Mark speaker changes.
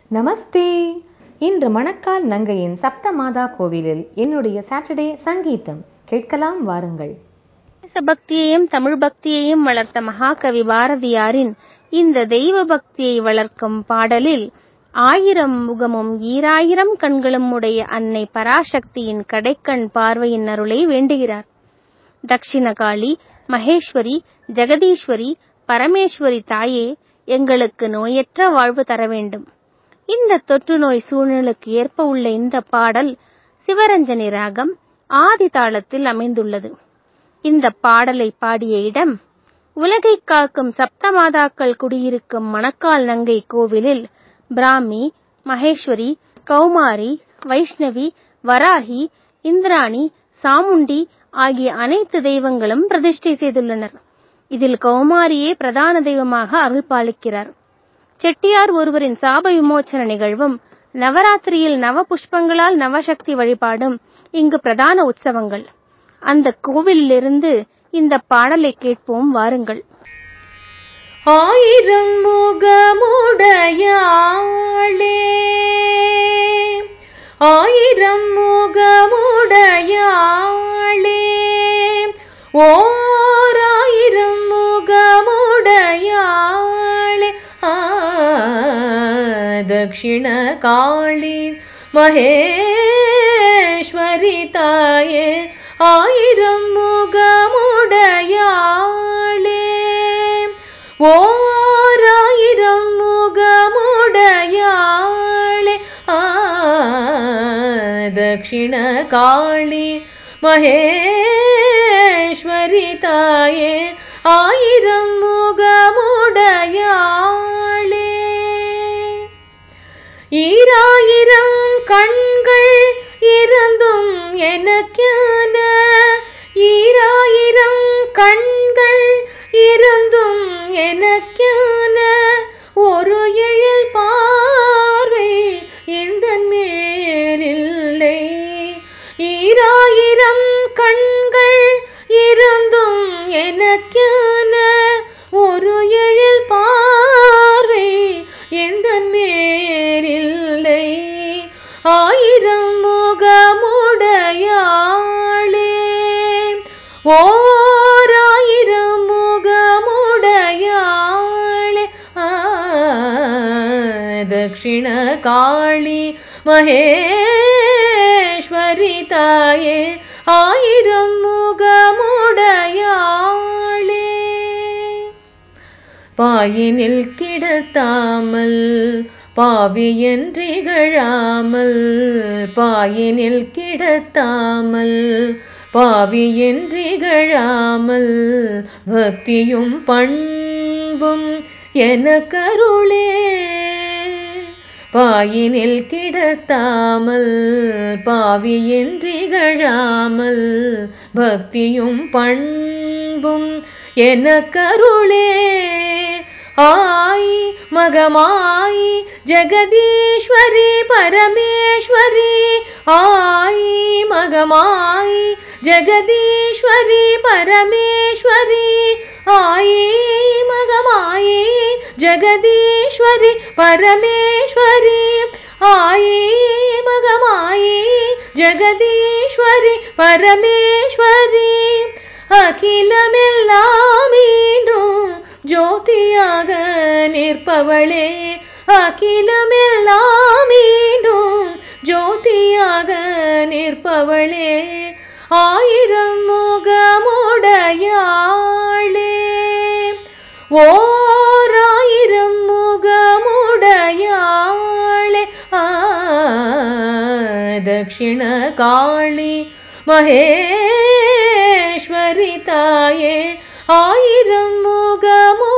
Speaker 1: நமஸ்தே இன்று மணக்கால் நங்கையின் சப்தமாதா கோவிலில் என்னுடைய சாட்டர்டே சங்கீதம் கேட்கலாம் வாருங்கள்
Speaker 2: தேசபக்தியையும் தமிழ் பக்தியையும் வளர்த்த மகாகவி பாரதியாரின் இந்த தெய்வ பக்தியை வளர்க்கும் பாடலில் ஆயிரம் முகமும் ஈராயிரம் கண்களும் உடைய அன்னை பராசக்தியின் கடைக்கண் பார்வையின் அருளை வேண்டுகிறார் தக்ஷிணகாளி மகேஸ்வரி ஜெகதீஸ்வரி பரமேஸ்வரி தாயே எங்களுக்கு நோயற்ற வாழ்வு தர வேண்டும் இந்த தொற்று நோய் சூழ்நிலைக்கு ஏற்ப உள்ள இந்த பாடல் சிவரஞ்சனி ராகம் ஆதி தாளத்தில் அமைந்துள்ளது இந்த பாடலை பாடிய இடம் உலகை காக்கும் சப்தமாதாக்கள் குடியிருக்கும் மணக்கால் நங்கை கோவிலில் பிராமி மகேஸ்வரி கௌமாரி வைஷ்ணவி வராகி இந்திராணி சாமுண்டி ஆகிய அனைத்து தெய்வங்களும் பிரதிஷ்டை செய்துள்ளனர் இதில் கௌமாரியே பிரதான தெய்வமாக அருள் பாலிக்கிறார் செட்டியார் ஒருவரின் சாப விமோச்சன நிகழ்வும் நவராத்திரியில் நவ புஷ்பங்களால் நவசக்தி வழிபாடும் இங்கு பிரதான உற்சவங்கள் அந்த கோவிலிலிருந்து இந்த பாடலை கேட்போம் வாருங்கள்
Speaker 1: ஆயிரம் முகமுடையாளே ஆயிரம் முகமுடையாளே ஓர் ஆயிரம் முகமுடையாளே ஆ தக்ஷிண காளி மகேஸ்வரி தாயே ஆயிரம் முகமுடையாளே ஓராயிரம் முகமுடையாளே ஆ தக்ஷிண காளி மகேஸ்வரி தாயே ஆயிரம் முகமுடையாளே ஈராயிரம் கண்கள் இருந்தும் எனக்கென ஈராயிரம் கண்கள் இருந்தும் எனக்கென ஒரு எழில் பார்வை எந்த மேலில்லை ஈராயிரம் கண்கள் இருந்தும் எனக்கென ஒரு எழில் பார்வை எந்த மேலில்லை ஆயிரம் முகமுடையாளே ஓராயிரம் முகமுடையாளே ஆ தக்ஷிண காளி மகேஸ்வரி தாயே ஆயிரம் முகமுடையாளே பாயினில் கிடத்தாமல் பாவியன்றிகழாமல் பாயினில் கிடத்தாமல் பாவியன்றிகழாமல் பக்தியும் பண்பும் என கருளே பாயினில் கிடத்தாமல் பாவியன்றிகழாமல் பக்தியும் பண்பும் என கருளே ஆய் மகமாய் ஜெகதீஸ்வரி பரமேஸ்வரி ஆய் மகமாய் ஜெகதீஸ்வரி பரமேஸ்வரி ஆய் மகமாய் ஜெகதீஸ்வரி பரமேஸ்வரி ஆய் மகமாய் ஜெகதீஸ்வரி பரமேஸ்வரி அகிலமெல்லாம் இன்றும் ஜோதியாக நிற்பவளே அகிலமெல்லாம் இன்றும் ஜோதியாக நிற்பவளே ஆயிரம் முகமுடையாளே ஓராயிரம் முகமுடையாளே ஆ தக்ஷிண காளி மகேஸ்வரி தாயே ஆயிரம் முகமு